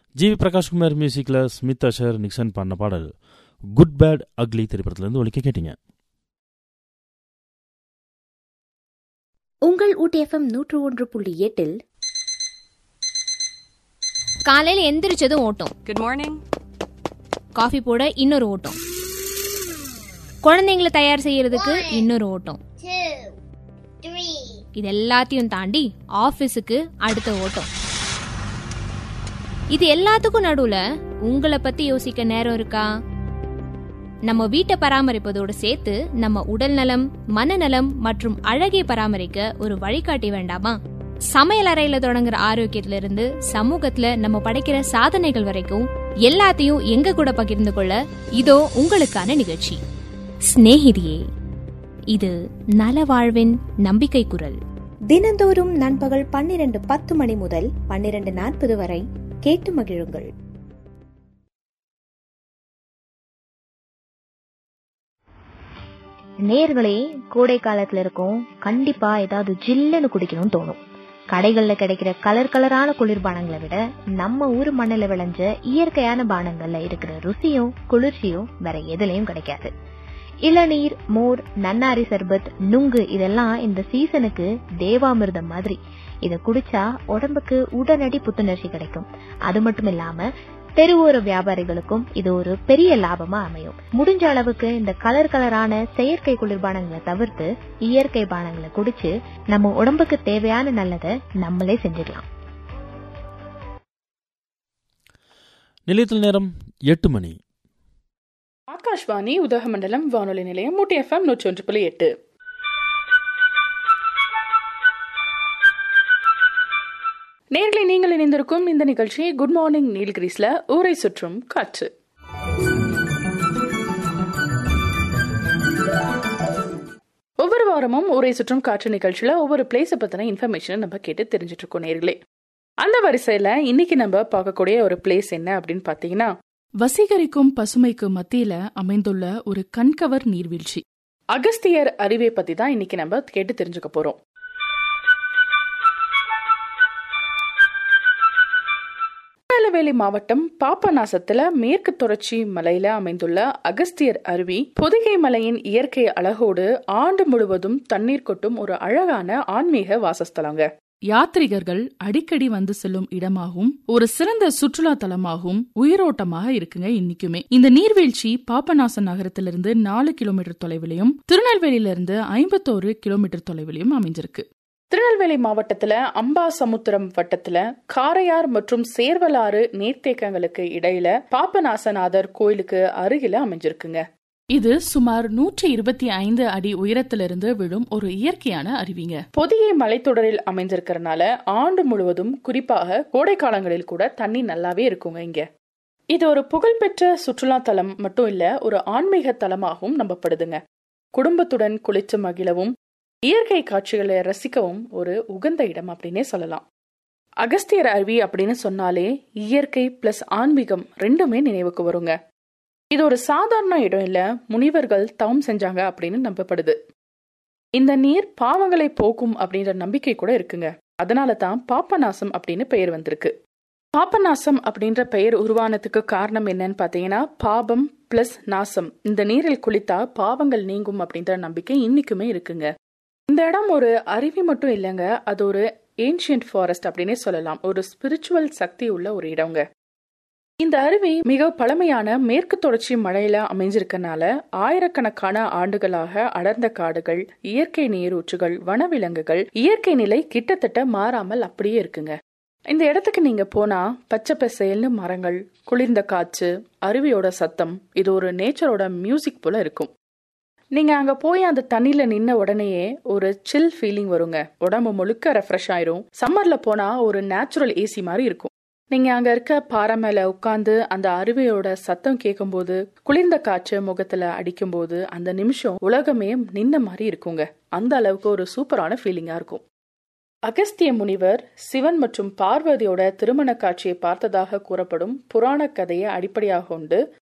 GV Prakash Kumar மியூசிக்கில் Smith அஷர் Nixon பண்ண பாடல் குட் பேட் அக்லி திரைப்படத்திலேருந்து ஒழிக்க கேட்டீங்க உங்கள் ஊட்டி எஃப்எம் நூற்று ஒன்று புள்ளி எட்டில் காலையில எந்திரிச்சதும் ஓட்டம் குட் மார்னிங் காஃபி போட இன்னொரு ஓட்டம் குழந்தைங்களை தயார் செய்யறதுக்கு இன்னொரு ஓட்டம் இது எல்லாத்தையும் தாண்டி ஆபீஸுக்கு அடுத்த ஓட்டம் இது எல்லாத்துக்கும் நடுவுல உங்களை பத்தி யோசிக்க நேரம் இருக்கா நம்ம வீட்டை பராமரிப்பதோடு சேர்த்து நம்ம உடல் நலம் மனநலம் மற்றும் அழகை பராமரிக்க ஒரு வழிகாட்டி வேண்டாமா சமையல் அறையில தொடங்குற ஆரோக்கியத்துல இருந்து சமூகத்துல நம்ம படைக்கிற சாதனைகள் வரைக்கும் எல்லாத்தையும் எங்க கூட பகிர்ந்து கொள்ள இதோ உங்களுக்கான நிகழ்ச்சி சிநேகிதியே இது நல வாழ்வின் நம்பிக்கை குரல் தினந்தோறும் நண்பகல் பன்னிரண்டு பத்து மணி முதல் பன்னிரண்டு நாற்பது வரை கேட்டு மகிழுங்கள் நேர்களே கோடை காலத்துல இருக்கும் கண்டிப்பா ஏதாவது ஜில்லுன்னு குடிக்கணும்னு தோணும் கடைகள்ல கிடைக்கிற கலர் கலரான குளிர்பானங்களை விட நம்ம ஊர் மண்ணில் விளைஞ்ச இயற்கையான பானங்கள்ல இருக்கிற ருசியும் குளிர்ச்சியும் வேற எதுலயும் கிடைக்காது இளநீர் மோர் நன்னாரி சர்பத் நுங்கு இதெல்லாம் இந்த சீசனுக்கு தேவாமிர்தம் மாதிரி இத குடிச்சா உடம்புக்கு உடனடி புத்துணர்ச்சி கிடைக்கும் அது மட்டும் இல்லாம தெருவோர வியாபாரிகளுக்கும் இது ஒரு பெரிய லாபமா அமையும் முடிஞ்ச அளவுக்கு இந்த கலர் கலரான செயற்கை குளிர்பானங்களை தவிர்த்து இயற்கை பானங்களை குடிச்சு நம்ம உடம்புக்கு தேவையான நல்லதை நம்மளே செஞ்சுக்கலாம் நிலையத்தில் நேரம் எட்டு மணி ஆகாஷ்வாணி உதகமண்டலம் வானொலி நிலையம் மூட்டி எஃப்எம் நூற்றி ஒன்று புள்ளி எட்டு நேர்களை நீங்கள் இணைந்திருக்கும் இந்த நிகழ்ச்சி குட் மார்னிங் நீல்கிரிஸ்ல ஊரை சுற்றும் காற்று ஒவ்வொரு வாரமும் ஊரை சுற்றும் காற்று நிகழ்ச்சியில ஒவ்வொரு பிளேஸை பத்தின இன்ஃபர்மேஷனை நம்ம கேட்டு தெரிஞ்சிட்டு இருக்கோம் நேர்களே அந்த வரிசையில இன்னைக்கு நம்ம பார்க்கக்கூடிய ஒரு பிளேஸ் என்ன அப்படின்னு பாத்தீங்கன்னா வசீகரிக்கும் பசுமைக்கு மத்தியில அமைந்துள்ள ஒரு கண்கவர் நீர்வீழ்ச்சி அகஸ்தியர் அருவியை பத்தி தான் இன்னைக்கு நம்ம கேட்டு தெரிஞ்சுக்க போறோம் திருநெல்வேலி மாவட்டம் பாபநாசத்துல மேற்கு தொடர்ச்சி மலையில அமைந்துள்ள அகஸ்தியர் அருவி பொதிகை மலையின் இயற்கை அழகோடு ஆண்டு முழுவதும் தண்ணீர் கொட்டும் ஒரு அழகான ஆன்மீக வாசஸ்தலங்க யாத்ரிகர்கள் அடிக்கடி வந்து செல்லும் இடமாகவும் ஒரு சிறந்த சுற்றுலா தலமாகவும் உயிரோட்டமாக இருக்குங்க இன்னைக்குமே இந்த நீர்வீழ்ச்சி பாபநாசம் நகரத்திலிருந்து நாலு கிலோமீட்டர் தொலைவிலையும் திருநெல்வேலியிலிருந்து ஐம்பத்தோரு கிலோமீட்டர் தொலைவிலையும் அமைஞ்சிருக்கு திருநெல்வேலி மாவட்டத்துல அம்பாசமுத்திரம் வட்டத்துல காரையார் மற்றும் சேர்வலாறு நீர்த்தேக்கங்களுக்கு இடையில பாபநாசநாதர் கோயிலுக்கு அருகில அமைஞ்சிருக்குங்க இது சுமார் நூற்றி இருபத்தி ஐந்து அடி உயரத்திலிருந்து விழும் ஒரு இயற்கையான அருவிங்க பொதிகை மலைத்தொடரில் அமைஞ்சிருக்கிறதுனால ஆண்டு முழுவதும் குறிப்பாக கோடை காலங்களில் கூட தண்ணி நல்லாவே இருக்குங்க இங்க இது ஒரு புகழ்பெற்ற சுற்றுலா தலம் மட்டும் இல்ல ஒரு ஆன்மீக தலமாகவும் நம்பப்படுதுங்க குடும்பத்துடன் குளித்து மகிழவும் இயற்கை காட்சிகளை ரசிக்கவும் ஒரு உகந்த இடம் அப்படின்னே சொல்லலாம் அகஸ்தியர் அருவி அப்படின்னு சொன்னாலே இயற்கை பிளஸ் ஆன்மீகம் ரெண்டுமே நினைவுக்கு வருங்க இது ஒரு சாதாரண இடம் இல்ல முனிவர்கள் தவம் செஞ்சாங்க அப்படின்னு நம்பப்படுது இந்த நீர் பாவங்களை போக்கும் அப்படின்ற நம்பிக்கை கூட இருக்குங்க அதனால தான் பாப்பநாசம் அப்படின்னு பெயர் வந்திருக்கு பாப்பநாசம் அப்படின்ற பெயர் உருவானதுக்கு காரணம் என்னன்னு பாத்தீங்கன்னா பாபம் பிளஸ் நாசம் இந்த நீரில் குளித்தா பாவங்கள் நீங்கும் அப்படின்ற நம்பிக்கை இன்னைக்குமே இருக்குங்க இந்த இடம் ஒரு அருவி மட்டும் இல்லைங்க அது ஒரு ஏன்ஷியன்ட் ஃபாரஸ்ட் அப்படின்னே சொல்லலாம் ஒரு ஸ்பிரிச்சுவல் சக்தி உள்ள ஒரு இடங்க இந்த அருவி மிக பழமையான மேற்கு தொடர்ச்சி மலையில அமைஞ்சிருக்கனால ஆயிரக்கணக்கான ஆண்டுகளாக அடர்ந்த காடுகள் இயற்கை நீரூற்றுகள் வனவிலங்குகள் இயற்கை நிலை கிட்டத்தட்ட மாறாமல் அப்படியே இருக்குங்க இந்த இடத்துக்கு நீங்க போனா பச்சை பசேல்னு மரங்கள் குளிர்ந்த காற்று அருவியோட சத்தம் இது ஒரு நேச்சரோட மியூசிக் போல இருக்கும் நீங்க அங்க போய் அந்த தண்ணியில நின்ன உடனேயே ஒரு சில் ஃபீலிங் வருங்க உடம்பு முழுக்க ரெஃப்ரெஷ் ஆயிரும் சம்மர்ல போனா ஒரு நேச்சுரல் ஏசி மாதிரி இருக்கும் நீங்க அங்க இருக்க பாறை மேல உட்காந்து அந்த அருவியோட சத்தம் கேட்கும்போது குளிர்ந்த காற்று முகத்துல அடிக்கும்போது அந்த நிமிஷம் உலகமே நின்ன மாதிரி இருக்குங்க அந்த அளவுக்கு ஒரு சூப்பரான ஃபீலிங்கா இருக்கும் அகஸ்திய முனிவர் சிவன் மற்றும் பார்வதியோட திருமண காட்சியை பார்த்ததாக கூறப்படும் புராண கதையை அடிப்படையாக கொண்டு